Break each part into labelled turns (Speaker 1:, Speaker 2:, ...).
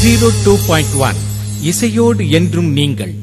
Speaker 1: zero two point one இசையோடு என்றும் நீங்கள்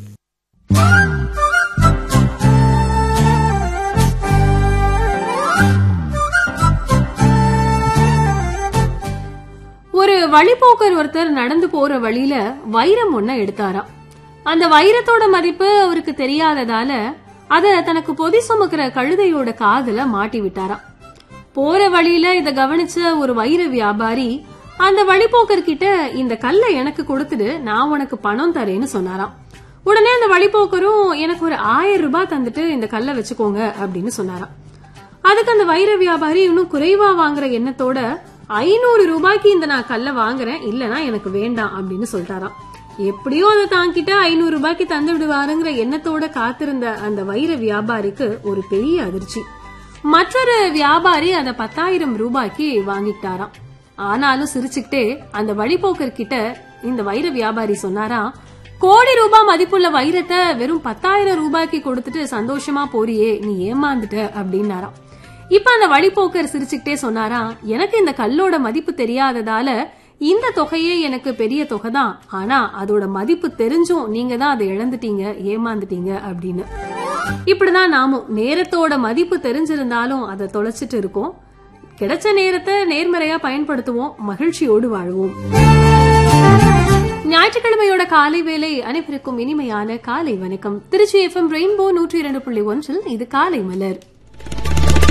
Speaker 2: ஒரு வழிபோக்கர் ஒருத்தர் நடந்து போற வழியில வைரம் ஒன்ன எடுத்தாராம் அந்த வைரத்தோட மதிப்பு அவருக்கு தெரியாததால அத தனக்கு பொதி சுமக்கிற கழுதையோட காதுல மாட்டி விட்டாராம் போற வழியில இத கவனிச்ச ஒரு வைர வியாபாரி அந்த வழிபோக்கர் கிட்ட இந்த கல்லை எனக்கு கொடுத்துடு நான் உனக்கு பணம் தரேன்னு சொன்னாராம் உடனே அந்த வழிபோக்கரும் எனக்கு ஒரு ஆயிரம் ரூபாய் தந்துட்டு இந்த கல்லை வச்சுக்கோங்க அப்படின்னு சொன்னாராம் அதுக்கு அந்த வைர வியாபாரி இன்னும் குறைவா வாங்குற எண்ணத்தோட ஐநூறு ரூபாய்க்கு இந்த நான் கல்ல வாங்குறேன் இல்லனா எனக்கு வேண்டாம் அப்படின்னு சொல்லிட்டாராம் எப்படியோ அதை தாங்கிட்ட ஐநூறு ரூபாய்க்கு தந்து விடுவாருங்கிற எண்ணத்தோட காத்திருந்த அந்த வைர வியாபாரிக்கு ஒரு பெரிய அதிர்ச்சி மற்றொரு வியாபாரி அதை பத்தாயிரம் ரூபாய்க்கு வாங்கிட்டாராம் ஆனாலும் சிரிச்சுக்கிட்டே அந்த வழிபோக்கர் கிட்ட இந்த வைர வியாபாரி சொன்னாராம் கோடி ரூபாய் மதிப்புள்ள வைரத்தை வெறும் பத்தாயிரம் ரூபாய்க்கு கொடுத்துட்டு சந்தோஷமா போறியே நீ ஏமாந்துட்ட அப்படின்னாராம் இப்ப அந்த வழிபோக்கர் சிரிச்சுக்கிட்டே சொன்னாராம் எனக்கு இந்த கல்லோட மதிப்பு தெரியாததால இந்த தொகையே எனக்கு பெரிய தொகை தான் ஆனா அதோட மதிப்பு தெரிஞ்சும் நீங்க தான் அதை இழந்துட்டீங்க ஏமாந்துட்டீங்க அப்படின்னு இப்படிதான் நாமும் நேரத்தோட மதிப்பு தெரிஞ்சிருந்தாலும் அதை தொலைச்சிட்டு இருக்கோம் கிடைச்ச நேரத்தை நேர்மறையா பயன்படுத்துவோம் மகிழ்ச்சியோடு வாழ்வோம் ஞாயிற்றுக்கிழமையோட காலை வேலை அனைவருக்கும் இனிமையான காலை வணக்கம் திருச்சி எஃப்எம் ரெயின்போ நூற்றி இரண்டு புள்ளி ஒன்றில் இது காலை மலர்